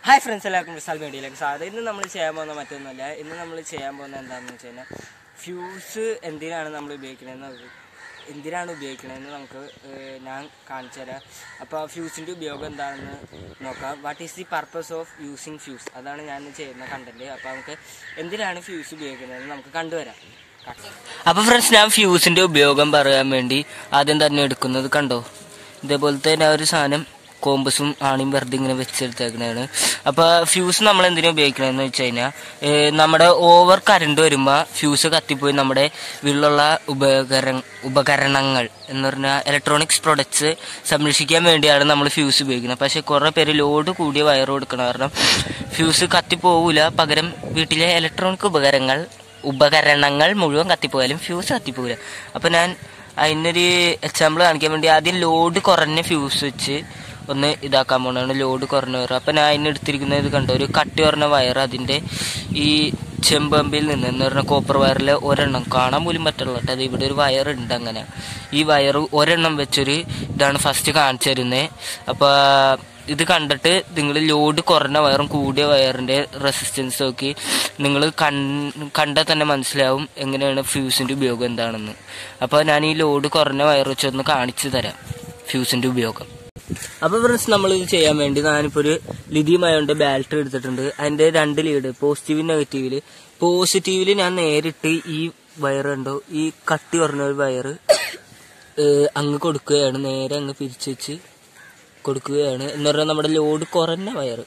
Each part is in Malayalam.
ഹായ് ഫ്രണ്ട്സ് എല്ലാവർക്കും വിസാൽ മീഡിയയിലേക്ക് സാധ്യത ഇന്ന് നമ്മൾ ചെയ്യാൻ പോകുന്ന മറ്റൊന്നുമല്ല ഇന്ന് നമ്മൾ ചെയ്യാൻ പോകുന്ന എന്താണെന്ന് വെച്ച് കഴിഞ്ഞാൽ ഫ്യൂസ് എന്തിനാണ് നമ്മൾ ഉപയോഗിക്കണതെന്ന് എന്തിനാണ് ഉപയോഗിക്കണതെന്ന് നമുക്ക് ഏഹ്, ഞാൻ കാണിച്ചു തരാം അപ്പോൾ ഫ്യൂസിൻ്റെ ഉപയോഗം എന്താണെന്ന് നോക്കാം what is the purpose of using fuse അതാണ് ഞാൻ ഇന്ന് ചെയ്യുന്ന കണ്ടന്റ് അപ്പോൾ നമുക്ക് എന്തിനാണ് ഫ്യൂസ് ഉപയോഗിക്കുന്നതെന്ന് നമുക്ക് കണ്ടുവരാം അപ്പോൾ ഫ്രണ്ട്സ് ഞാൻ ഫ്യൂസിൻ്റെ ഉപയോഗം പറയാൻ വേണ്ടി ആദ്യം തന്നെ എടുക്കുന്നത് കണ്ടോ ഇതേപോലത്തെ ആ ഒരു സാധനം കോമ്പസും ആണിയും വെറുതെ ഇങ്ങനെ വെച്ചെടുത്തേക്കണതാണ് അപ്പോൾ ഫ്യൂസ് നമ്മൾ എന്തിനാ ഉപയോഗിക്കണമെന്ന് വെച്ച് കഴിഞ്ഞാൽ നമ്മുടെ ഓവർ കറണ്ട് വരുമ്പോൾ ഫ്യൂസ് കത്തിപ്പോയി നമ്മുടെ വീട്ടിലുള്ള ഉപകര ഉപകരണങ്ങൾ എന്ന് പറഞ്ഞാൽ ഇലക്ട്രോണിക്സ് പ്രൊഡക്ട്സ് സംരക്ഷിക്കാൻ വേണ്ടിയാണ് നമ്മൾ ഫ്യൂസ് ഉപയോഗിക്കുന്നത് പക്ഷേ കുറേ പേര് ലോഡ് കൂടിയ വയർ കൊടുക്കണം കാരണം ഫ്യൂസ് കത്തിപ്പോവില്ല പകരം വീട്ടിലെ ഇലക്ട്രോണിക് ഉപകരണങ്ങൾ ഉപകരണങ്ങൾ മുഴുവൻ കത്തിപ്പോയാലും ഫ്യൂസ് കത്തിപ്പോവില്ല അപ്പം ഞാൻ അതിനൊരു എക്സാമ്പിൾ കാണിക്കാൻ വേണ്ടി ആദ്യം ലോഡ് കുറഞ്ഞ ഫ്യൂസ് വെച്ച് ഒന്ന് ഇതാക്കാൻ പോണാണ് ലോഡ് കുറഞ്ഞ വയർ അപ്പം ഞാൻ അതിന് എടുത്തിരിക്കുന്നത് ഇത് കണ്ടോ ഒരു കട്ടി കുറഞ്ഞ വയർ അതിൻ്റെ ഈ ചെമ്പമ്പിൽ നിന്ന് എന്ന് പറഞ്ഞ കോപ്പർ വയറിൽ ഒരെണ്ണം കാണാൻ പോലും പറ്റുള്ള കേട്ടോ അത് ഇവിടെ ഒരു വയർ ഉണ്ട് അങ്ങനെ ഈ വയർ ഒരെണ്ണം വെച്ചൊരു ഇതാണ് ഫസ്റ്റ് കാണിച്ചു തരുന്നത് അപ്പോൾ ഇത് കണ്ടിട്ട് നിങ്ങൾ ലോഡ് കുറഞ്ഞ വയറും കൂടിയ വയറിൻ്റെ റെസിസ്റ്റൻസ് നോക്കി നിങ്ങൾ കൺ കണ്ടാൽ തന്നെ മനസ്സിലാവും എങ്ങനെയാണ് ഫ്യൂസിൻ്റെ ഉപയോഗം എന്താണെന്ന് അപ്പോൾ ഞാൻ ഈ ലോഡ് കുറഞ്ഞ വയർ വെച്ചൊന്ന് കാണിച്ചു തരാം ഫ്യൂസിൻ്റെ ഉപയോഗം അപ്പോൾ ഫ്രണ്ട്സ് നമ്മൾ ഇത് ചെയ്യാൻ വേണ്ടി ഞാനിപ്പോൾ ഒരു ലിഥിയം അയോണ്ട് ബാറ്ററി എടുത്തിട്ടുണ്ട് അതിൻ്റെ രണ്ട് ലീഡ് പോസിറ്റീവ് നെഗറ്റീവിൽ പോസിറ്റീവിൽ ഞാൻ നേരിട്ട് ഈ വയർ ഉണ്ടോ ഈ കട്ടി പറഞ്ഞ ഒരു വയർ അങ്ങ് കൊടുക്കുകയാണ് നേരെ അങ്ങ് പിരിച്ചു വെച്ച് കൊടുക്കുകയാണ് എന്ന് പറഞ്ഞാൽ നമ്മുടെ ലോഡ് കുറഞ്ഞ വയർ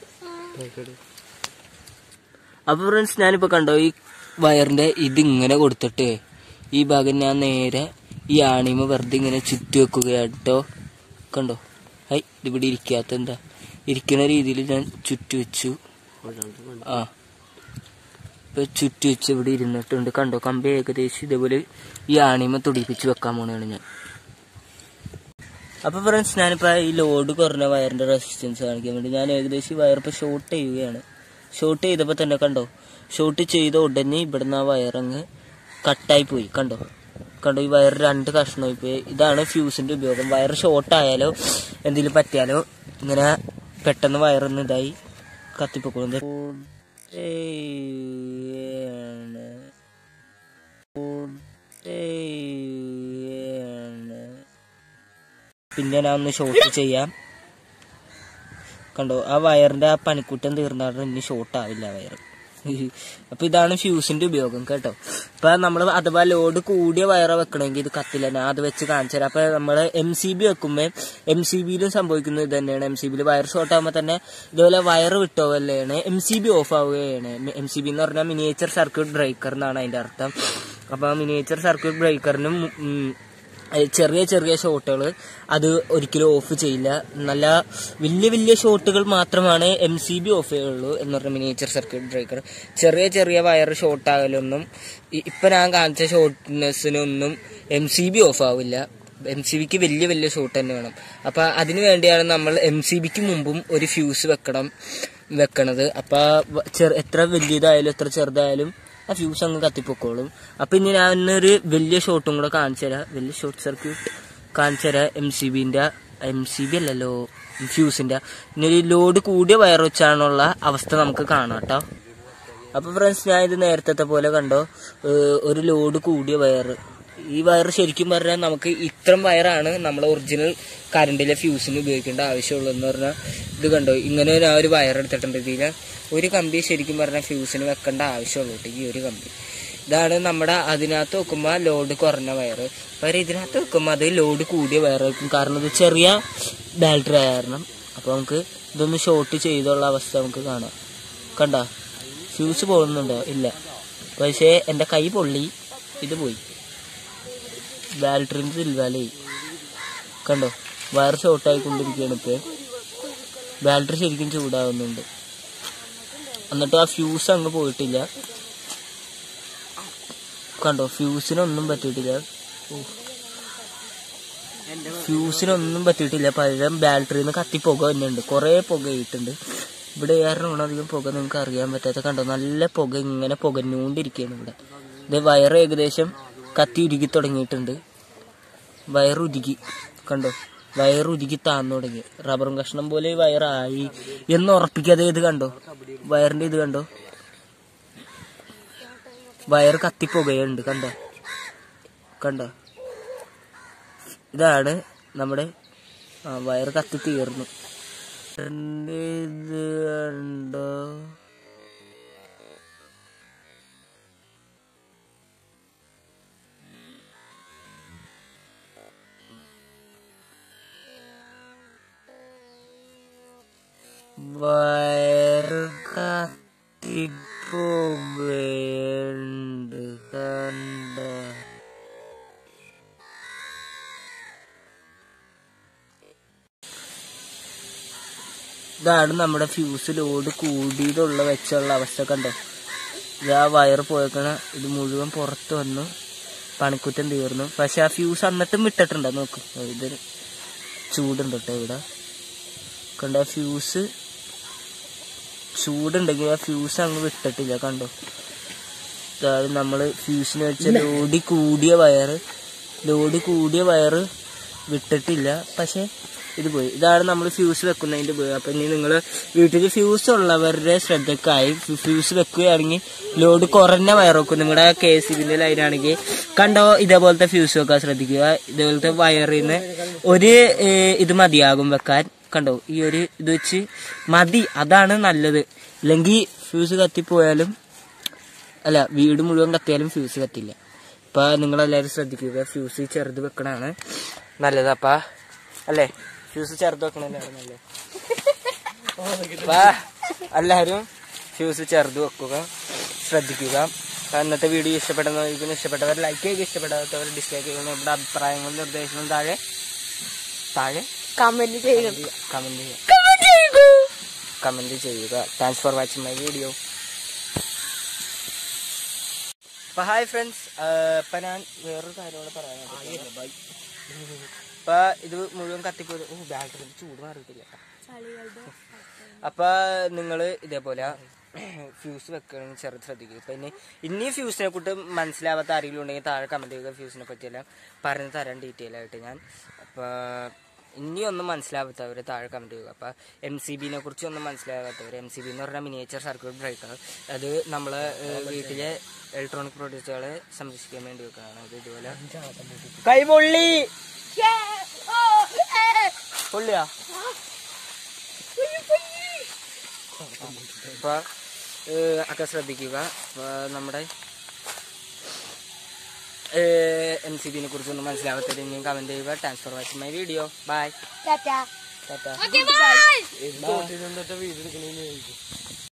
അപ്പോൾ ഫ്രണ്ട്സ് ഞാനിപ്പോൾ കണ്ടോ ഈ വയറിൻ്റെ ഇതിങ്ങനെ കൊടുത്തിട്ട് ഈ ഭാഗം ഞാൻ നേരെ ഈ ആണിമ വെറുതെ ഇങ്ങനെ ചുറ്റി വെക്കുകയാണ് കേട്ടോ കണ്ടോ ഹൈ ഇവിടെ ഇരിക്കാത്ത എന്താ ഇരിക്കുന്ന രീതിയിൽ ഞാൻ ചുറ്റി വെച്ചു ആ ഇപ്പൊ ചുറ്റി വെച്ച് ഇവിടെ ഇരുന്നിട്ടുണ്ട് കണ്ടോ കമ്പി ഏകദേശം ഇതേപോലെ ഈ ആണിമ തുടിപ്പിച്ച് വെക്കാൻ പോണാണ് ഞാൻ അപ്പൊ ഫ്രണ്ട്സ് ഞാനിപ്പോ ഈ ലോഡ് കുറഞ്ഞ വയറിന്റെ റെസിസ്റ്റൻസ് കാണിക്കാൻ വേണ്ടി ഞാൻ ഏകദേശം ഈ വയർ ഇപ്പൊ ഷോർട്ട് ചെയ്യുകയാണ് ഷോർട്ട് ചെയ്തപ്പോ തന്നെ കണ്ടോ ഷോർട്ട് ചെയ്ത ഉടനെ ഇവിടുന്ന് ആ വയറങ്ങ് കട്ടായി പോയി കണ്ടോ കണ്ടോ ഈ വയർ രണ്ട് കഷ്ണമായി പോയി ഇതാണ് ഫ്യൂസിന്റെ ഉപയോഗം വയർ ഷോർട്ട് ആയാലോ എന്തെങ്കിലും പറ്റിയാലോ ഇങ്ങനെ പെട്ടെന്ന് വയറൊന്ന് ഇതായി കത്തിപ്പോക്കുന്നത് പിന്നെ ഞാൻ ഒന്ന് ഷോർട്ട് ചെയ്യാം കണ്ടോ ആ വയറിന്റെ ആ പനിക്കുട്ടം തീർന്നാലും ഇനി ഷോർട്ട് ആവില്ല വയർ അപ്പൊ ഇതാണ് ഫ്യൂസിന്റെ ഉപയോഗം കേട്ടോ ഇപ്പൊ നമ്മൾ അഥവാ ലോഡ് കൂടിയ വയറ വെക്കണമെങ്കിൽ ഇത് കത്തില്ല ഞാൻ അത് വെച്ച് കാണിച്ചു തരാം അപ്പൊ നമ്മൾ എം സി ബി വെക്കുമ്പോൾ എം സി ബിയിലും സംഭവിക്കുന്നത് ഇത് തന്നെയാണ് എം സി ബിയിൽ വയർ ഷോർട്ട് ആകുമ്പോൾ തന്നെ ഇതുപോലെ വയർ വിട്ടുപോകല്ലാണ് എം സി ബി ഓഫ് ആവുകയാണ് എം സി ബി എന്ന് പറഞ്ഞാൽ മിനിയേച്ചർ സർക്യൂട്ട് ബ്രേക്കർ എന്നാണ് അതിന്റെ അർത്ഥം അപ്പൊ മിനിയേച്ചർ സർക്യൂട്ട് ബ്രേക്കറിനും ചെറിയ ചെറിയ ഷോട്ടുകൾ അത് ഒരിക്കലും ഓഫ് ചെയ്യില്ല നല്ല വലിയ വലിയ ഷോട്ടുകൾ മാത്രമാണ് എം സി ബി ഓഫ് ചെയ്യുള്ളൂ എന്ന് പറഞ്ഞ മിനിയേച്ചർ സർക്യൂട്ട് ബ്രേക്കർ ചെറിയ ചെറിയ വയർ ഷോർട്ട് ആകലൊന്നും ഇ- ഇപ്പൊ ഞാൻ കാണിച്ച ഷോർട്ട്നെസ്സിനൊന്നും എം സി ബി ഓഫ് ആവില്ല എം സി ബിക്ക് വലിയ വലിയ ഷോട്ട് തന്നെ വേണം അപ്പൊ അതിന് വേണ്ടിയാണ് നമ്മൾ എം സി ബിക്ക് മുമ്പും ഒരു ഫ്യൂസ് വെക്കണം വെക്കണത് അപ്പൊ വ- ചെറു എത്ര വലിയതായാലും എത്ര ചെറുതായാലും ആ ഫ്യൂസ് അങ്ങ് കത്തിപ്പൊക്കോളും അപ്പൊ ഇനി ഞാൻ ഇന്നൊരു വലിയ ഷോട്ടും കൂടെ കാണിച്ചു തരാം വലിയ ഷോർട്ട് സർക്യൂട്ട് കാണിച്ചു തരാം എം സി ബിന്റെ എം സി ബി അല്ലല്ലോ ഫ്യൂസിന്റെ ഇനി ഒരു ലോഡ് കൂടിയ വയർ വെച്ചാണുള്ള അവസ്ഥ നമുക്ക് കാണാം കേട്ടോ അപ്പൊ ഫ്രണ്ട്സ് ഞാൻ ഇത് നേരത്തെ പോലെ കണ്ടോ ഏഹ് ഒരു ലോഡ് കൂടിയ വയർ ഈ വയർ ശരിക്കും പറഞ്ഞാൽ നമുക്ക് ഇത്രം വയറാണ് നമ്മൾ ഒറിജിനൽ കറണ്ടിലെ ഫ്യൂസിന് ഉപയോഗിക്കേണ്ട ആവശ്യമുള്ളൂ എന്ന് പറഞ്ഞാൽ ഇത് കണ്ടോ ഇങ്ങനെ ഞാൻ ഒരു വയർ എടുത്തിട്ടുണ്ട് ഇതിൽ ഒരു കമ്പി ശരിക്കും പറഞ്ഞാൽ ഫ്യൂസിന് വെക്കേണ്ട ആവശ്യമുള്ളൂ കേട്ടോ ഈ ഒരു കമ്പി ഇതാണ് നമ്മുടെ അതിനകത്ത് വെക്കുമ്പോൾ ലോഡ് കുറഞ്ഞ വയർ പകരം ഇതിനകത്ത് വെക്കുമ്പോൾ അത് ലോഡ് കൂടിയ വയർ വെക്കും കാരണം ഇത് ചെറിയ ബാറ്ററി കാരണം അപ്പോൾ നമുക്ക് ഇതൊന്ന് ഷോർട്ട് ചെയ്തുള്ള അവസ്ഥ നമുക്ക് കാണാം കണ്ട ഫ്യൂസ് പോകുന്നുണ്ടോ ഇല്ല പക്ഷേ എൻ്റെ കൈ പൊള്ളി ഇത് പോയി ബാറ്ററിൻ്റെ സിൽവാലേ കണ്ടോ വയർ ഷോർട്ടായിക്കൊണ്ടിരിക്കുകയാണ് ഇപ്പോൾ ബാറ്ററി ശരിക്കും ചൂടാവുന്നുണ്ട് എന്നിട്ട് ആ ഫ്യൂസ് അങ്ങ് പോയിട്ടില്ല കണ്ടോ ഫ്യൂസിനൊന്നും പറ്റിയിട്ടില്ല ഓ. ഫ്യൂസിനൊന്നും പറ്റിയിട്ടില്ല പകരം ബാറ്ററിയിൽ നിന്ന് കത്തി പുക തന്നെയുണ്ട് കുറേ പുക ആയിട്ടുണ്ട് ഇവിടെ കാരണമാണ് അധികം പുക നിങ്ങൾക്ക് അറിയാൻ പറ്റാത്ത കണ്ടോ നല്ല പുക ഇങ്ങനെ പുകഞ്ഞുകൊണ്ടിരിക്കുകയാണ് ഇവിടെ ഇത് വയർ ഏകദേശം കത്തി ഉരുകി തുടങ്ങിയിട്ടുണ്ട് വയർ ഉരുകി കണ്ടോ വയർ ഉരുകി താന്നു തുടങ്ങി റബ്ബറും കഷ്ണം പോലെ ഈ വയറായി എന്ന് ഉറപ്പിക്കാതെ ഇത് കണ്ടോ വയറിന്റെ ഇത് കണ്ടോ വയർ കത്തിപ്പുകയുണ്ട് കണ്ടോ കണ്ടോ ഇതാണ് നമ്മുടെ ആ, വയർ കത്തി തീർന്നു എന്റെ ഇത് കണ്ടോ വയറ് കത്തിപ്പോകുന്നുണ്ട് കണ്ട ഇതാണ് നമ്മുടെ ഫ്യൂസ് ലോഡ് കൂടിയതുള്ള വെച്ചുള്ള അവസ്ഥ കണ്ടോ ഇത് ആ വയർ പോയേക്കണ ഇത് മുഴുവൻ പുറത്ത് വന്നു പണിക്കുറ്റം തീർന്നു പക്ഷെ ആ ഫ്യൂസ് എന്നിട്ടും വിട്ടിട്ടുണ്ടോ നോക്ക് ഇതൊരു ചൂടുണ്ട് കേട്ടോ ഇവിടെ കണ്ടോ ആ ഫ്യൂസ് ചൂടുണ്ടെങ്കിൽ ആ ഫ്യൂസ് അങ്ങ് വിട്ടിട്ടില്ല കണ്ടോ അതായത് നമ്മള് ഫ്യൂസിന് വെച്ച ലോഡി കൂടിയ വയറ് ലോഡി കൂടിയ വയറ് വിട്ടിട്ടില്ല പക്ഷെ ഇത് പോയി ഇതാണ് നമ്മൾ ഫ്യൂസ് വെക്കുന്നതിന്റെ പോയി അപ്പൊ ഇനി നിങ്ങൾ വീട്ടിൽ ഫ്യൂസ് ഉള്ളവരുടെ ശ്രദ്ധക്കായി ഫ്യൂസ് വെക്കുകയാണെങ്കിൽ ലോഡ് കുറഞ്ഞ വയർ വെക്കും നിങ്ങളുടെ കെ സി ബിന്റെ ലൈനാണെങ്കിൽ കണ്ടോ ഇതേപോലത്തെ ഫ്യൂസ് വെക്കാൻ ശ്രദ്ധിക്കുക ഇതേപോലത്തെ വയറിന്ന് ഒരു ഏഹ്, ഇത് മതിയാകും വെക്കാൻ കണ്ടോ ഈ ഒരു ഇത് വെച്ച് മതി അതാണ് നല്ലത് ഇല്ലെങ്കിൽ ഫ്യൂസ് കത്തിപ്പോയാലും അല്ല വീട് മുഴുവൻ കത്തിയാലും ഫ്യൂസ് കത്തില്ല അപ്പൊ നിങ്ങൾ എല്ലാവരും ശ്രദ്ധിക്കുക ഫ്യൂസ് ചെറുത് വെക്കണാണ് നല്ലത് അപ്പ അല്ലേ ഫ്യൂസ് ചെറുത് വെക്കണല്ലാണ് നല്ലത് അപ്പൊ എല്ലാവരും ഫ്യൂസ് ചെറുത് വെക്കുക ശ്രദ്ധിക്കുക അപ്പൊ ഇന്നത്തെ വീഡിയോ ഇഷ്ടപ്പെടുന്നവർക്കും ഇഷ്ടപ്പെട്ടവർ ലൈക്ക് ചെയ്യുക ഇഷ്ടപ്പെടാത്തവർ ഡിസ്ലൈക്ക് ചെയ്യുന്ന ഇവിടെ അഭിപ്രായങ്ങളും നിർദ്ദേശങ്ങളും താഴെ താഴെ കമന്റ് ചെയ്യണം കമന്റ് ചെയ്യുക കമന്റ് ചെയ്യുക thanks for watching my video അപ്പൊ ഹായ് ഫ്രണ്ട്സ് ഇപ്പൊ ഞാൻ വേറൊരു കാര്യം കൂടെ പറയാനായിട്ട് അപ്പൊ ഇത് മുഴുവൻ കത്തിപ്പോയി ഓ ബാറ്ററി ചൂട് മാറിയിട്ടില്ല അപ്പൊ നിങ്ങള് ഇതേപോലെ ഫ്യൂസ് വെക്കണം ചെറുത് ശ്രദ്ധിക്കുക ഇപ്പൊ ഇനി ഇനി ഫ്യൂസിനെ കുറിച്ച് മനസ്സിലാവാത്ത ആരെങ്കിലും ഉണ്ടെങ്കിൽ താഴെ കമന്റ് ചെയ്യുക ഫ്യൂസിനെ പറ്റിയെല്ലാം പറഞ്ഞു തരാൻ ഡീറ്റെയിൽ ആയിട്ട് ഞാൻ അപ്പൊ ഇനിയൊന്നും മനസ്സിലാവാത്തവർ താഴെ കമന്റ് ചെയ്യുക അപ്പൊ എം സി ബിനെ കുറിച്ച് ഒന്നും മനസ്സിലാകാത്തവർ എം സി ബി എന്ന് പറഞ്ഞാൽ മിനിയേച്ചർ സർക്യൂട്ട് ബ്രേക്കർ അത് നമ്മളെ ഏഹ്, വീട്ടിലെ ഇലക്ട്രോണിക് പ്രൊഡ്യൂസുകളെ സംരക്ഷിക്കാൻ വേണ്ടി വെക്കുന്നതാണ് ഇത് ഇതുപോലെ കൈ പൊള്ളി പൊള്ളിയാ അപ്പൊ ഏഹ്, ഒക്കെ ശ്രദ്ധിക്കുക അപ്പൊ നമ്മുടെ എം സി ബിനെ കുറിച്ചൊന്നും മനസ്സിലാവാത്തവർ ഇനിയും കമന്റ് ചെയ്യുക thanks for watching my video bye tata tata okay bye by